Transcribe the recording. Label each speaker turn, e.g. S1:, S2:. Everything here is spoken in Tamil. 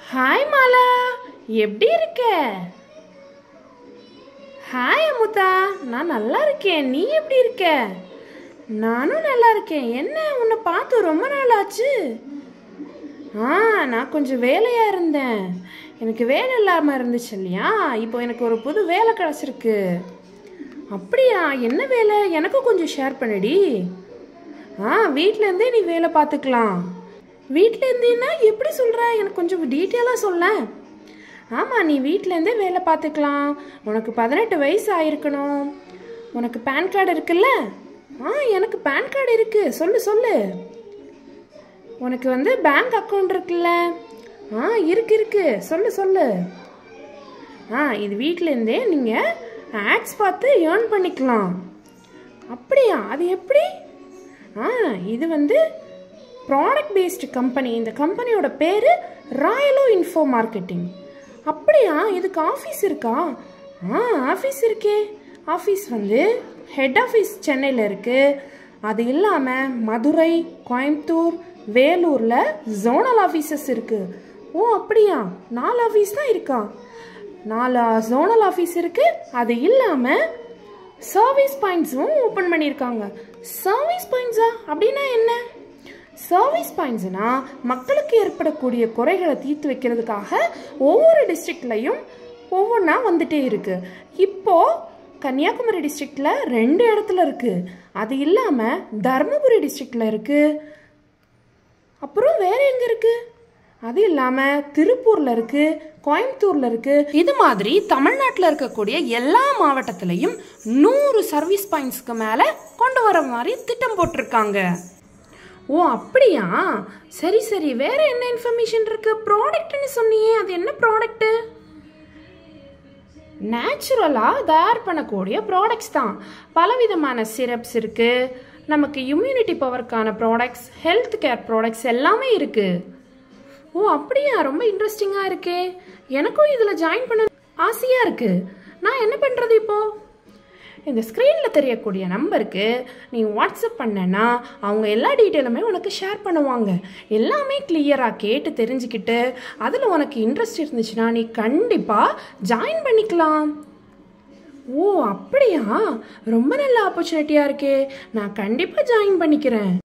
S1: ஹாய் மாலா எப்படி இருக்க ஹாய் அமுதா நான் நல்லா இருக்கேன் நீ எப்படி இருக்க நானும் நல்லா இருக்கேன் என்ன உன்னை பார்த்து ரொம்ப நாள் ஆச்சு ஆ நான் கொஞ்சம் வேலையா இருந்தேன் எனக்கு வேலை இல்லாமல் இருந்துச்சு இல்லையா இப்போ எனக்கு ஒரு புது வேலை கிடச்சிருக்கு அப்படியா என்ன வேலை எனக்கும் கொஞ்சம் ஷேர் பண்ணுடி ஆ வீட்டிலேருந்தே நீ வேலை பார்த்துக்கலாம் வீட்டிலேருந்தேன்னா எப்படி சொல்கிற எனக்கு கொஞ்சம் டீட்டெயிலாக சொல்ல ஆமாம் நீ வீட்டிலேருந்தே வேலை பார்த்துக்கலாம் உனக்கு பதினெட்டு வயசு ஆயிருக்கணும் உனக்கு பேன் கார்டு இருக்குல்ல ஆ எனக்கு பேன் கார்டு இருக்குது சொல்லு சொல்லு உனக்கு வந்து பேங்க் அக்கௌண்ட் இருக்குல்ல ஆ இருக்கு இருக்கு சொல்லு சொல்லு ஆ இது வீட்டிலேருந்தே நீங்கள் ஆட்ஸ் பார்த்து ஏர்ன் பண்ணிக்கலாம் அப்படியா அது எப்படி ஆ இது வந்து ப்ராடக்ட் பேஸ்டு கம்பெனி இந்த கம்பெனியோட பேர் ராயலோ இன்ஃபோ மார்க்கெட்டிங் அப்படியா இதுக்கு ஆஃபீஸ் இருக்கா ஆ ஆஃபீஸ் இருக்கே ஆஃபீஸ் வந்து ஹெட் ஆஃபீஸ் சென்னையில் இருக்குது அது இல்லாமல் மதுரை கோயம்புத்தூர் வேலூரில் ஜோனல் ஆஃபீஸஸ் இருக்குது ஓ அப்படியா நாலு ஆஃபீஸ் தான் இருக்கா நாலு ஜோனல் ஆஃபீஸ் இருக்குது அது இல்லாமல் சர்வீஸ் பாயிண்ட்ஸும் ஓப்பன் பண்ணியிருக்காங்க சர்வீஸ் பாயிண்ட்ஸா அப்படின்னா என்ன சர்வீஸ் பாயிண்ட்ஸ்னா மக்களுக்கு ஏற்படக்கூடிய குறைகளை தீர்த்து வைக்கிறதுக்காக ஒவ்வொரு டிஸ்ட்ரிக்ட்லையும் ஒவ்வொன்றா வந்துட்டே இருக்கு இப்போ கன்னியாகுமரி டிஸ்ட்ரிக்ட்ல ரெண்டு இடத்துல இருக்கு அது இல்லாமல் தருமபுரி டிஸ்ட்ரிக்ட்ல இருக்கு அப்புறம் வேற எங்க இருக்கு அது இல்லாமல் திருப்பூரில் இருக்கு கோயம்புத்தூரில் இருக்கு இது மாதிரி தமிழ்நாட்டில் இருக்கக்கூடிய எல்லா மாவட்டத்திலையும் நூறு சர்வீஸ் பாயிண்ட்ஸ்க்கு மேலே கொண்டு வர மாதிரி திட்டம் போட்டிருக்காங்க ஓ அப்படியா சரி சரி வேற என்ன இன்ஃபர்மேஷன் இருக்கு ப்ராடக்ட்னு சொன்னியே அது என்ன ப்ராடக்ட்டு நேச்சுரலாக தயார் பண்ணக்கூடிய ப்ராடக்ட்ஸ் தான் பலவிதமான சிரப்ஸ் இருக்குது நமக்கு இம்யூனிட்டி பவருக்கான ப்ராடக்ட்ஸ் ஹெல்த் கேர் ப்ராடக்ட்ஸ் எல்லாமே இருக்குது ஓ அப்படியா ரொம்ப இன்ட்ரெஸ்டிங்காக இருக்கே எனக்கும் இதில் ஜாயின் பண்ண ஆசையாக இருக்குது நான் என்ன பண்ணுறது இப்போது இந்த ஸ்க்ரீனில் தெரியக்கூடிய நம்பருக்கு நீ வாட்ஸ்அப் பண்ணனா அவங்க எல்லா டீட்டெயிலுமே உனக்கு ஷேர் பண்ணுவாங்க எல்லாமே கிளியராக கேட்டு தெரிஞ்சுக்கிட்டு அதில் உனக்கு இன்ட்ரெஸ்ட் இருந்துச்சுன்னா நீ கண்டிப்பாக ஜாயின் பண்ணிக்கலாம் ஓ அப்படியா ரொம்ப நல்ல ஆப்பர்ச்சுனிட்டியாக இருக்கே நான் கண்டிப்பாக ஜாயின் பண்ணிக்கிறேன்